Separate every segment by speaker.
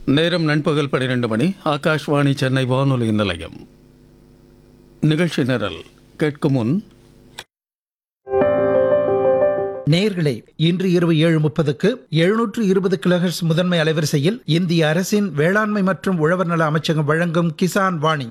Speaker 1: நேரம் நண்பகல் பன்னிரண்டு மணி ஆகாஷ்வாணி சென்னை வானொலி நிலையம் நிகழ்ச்சி நிரல் கேட்கும் முன்
Speaker 2: நேயர்களே இன்று இரவு ஏழு முப்பதுக்கு எழுநூற்று இருபது கிலோஹெர்ட்ஸ் முதன்மை அலைவரிசையில் இந்திய அரசின் வேளாண்மை மற்றும் உழவர் நல அமைச்சகம் வழங்கும் கிசான் வாணி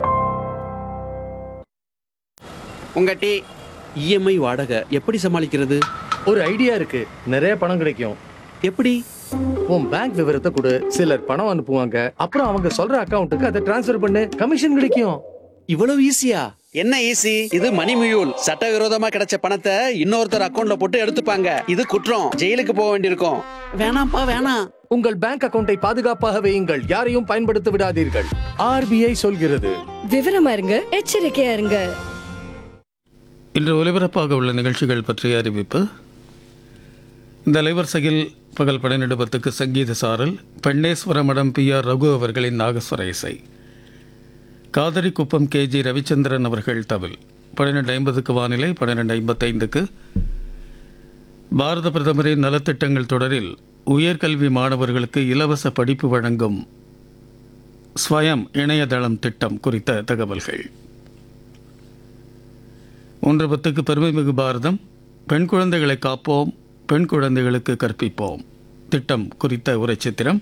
Speaker 3: உங்க டீ இஎம்ஐ வாடகை எப்படி சமாளிக்கிறது
Speaker 4: ஒரு ஐடியா இருக்கு நிறைய பணம் கிடைக்கும்
Speaker 3: எப்படி
Speaker 4: உன் பேங்க் விவரத்தை கொடு சிலர் பணம் அனுப்புவாங்க அப்புறம் அவங்க சொல்ற அக்கவுண்ட்டுக்கு அதை டிரான்ஸ்ஃபர் பண்ணு கமிஷன் கிடைக்கும்
Speaker 3: இவ்வளவு ஈஸியா என்ன ஈஸி இது மணி மியூல் சட்டவிரோதமா கிடைச்ச பணத்தை இன்னொருத்தர் அக்கவுண்ட்ல போட்டு எடுத்துப்பாங்க இது குற்றம் ஜெயிலுக்கு போக வேண்டியிருக்கும் வேணாம்ப்பா வேணாம்
Speaker 4: உங்கள் பேங்க் அக்கவுண்டை பாதுகாப்பாக வையுங்கள் யாரையும் பயன்படுத்த விடாதீர்கள் ஆர்பிஐ சொல்கிறது
Speaker 5: விவரமா இருங்க எச்சரிக்கையா இருங்க
Speaker 1: இன்று ஒலிபரப்பாக உள்ள நிகழ்ச்சிகள் பற்றிய அறிவிப்பு இந்த அலைவரிசையில் பகல் பன்னிரண்டு பத்துக்கு சங்கீத சாரல் பெண்ணேஸ்வர மடம் பி ஆர் ரகு அவர்களின் நாகஸ்வர இசை காதரி குப்பம் கே ஜி ரவிச்சந்திரன் அவர்கள் தவில் பன்னிரெண்டு ஐம்பதுக்கு வானிலை பன்னிரெண்டு ஐம்பத்தைந்துக்கு பாரத பிரதமரின் நலத்திட்டங்கள் தொடரில் உயர்கல்வி மாணவர்களுக்கு இலவச படிப்பு வழங்கும் ஸ்வயம் இணையதளம் திட்டம் குறித்த தகவல்கள் ஒன்று பத்துக்கு பெருமைமிகு பாரதம் பெண் குழந்தைகளை காப்போம் பெண் குழந்தைகளுக்கு கற்பிப்போம் திட்டம் குறித்த உரைச்சித்திரம்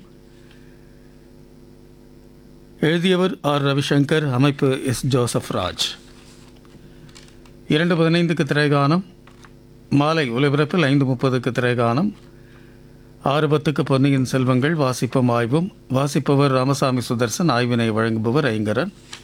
Speaker 1: எழுதியவர் ஆர் ரவிசங்கர் அமைப்பு எஸ் ஜோசப் ராஜ் இரண்டு பதினைந்துக்கு திரைகானம் மாலை ஒலிபரப்பில் ஐந்து முப்பதுக்கு திரைகானம் ஆறு பத்துக்கு பொன்னியின் செல்வங்கள் வாசிப்பும் ஆய்வும் வாசிப்பவர் ராமசாமி சுதர்சன் ஆய்வினை வழங்குபவர் ஐங்கரன்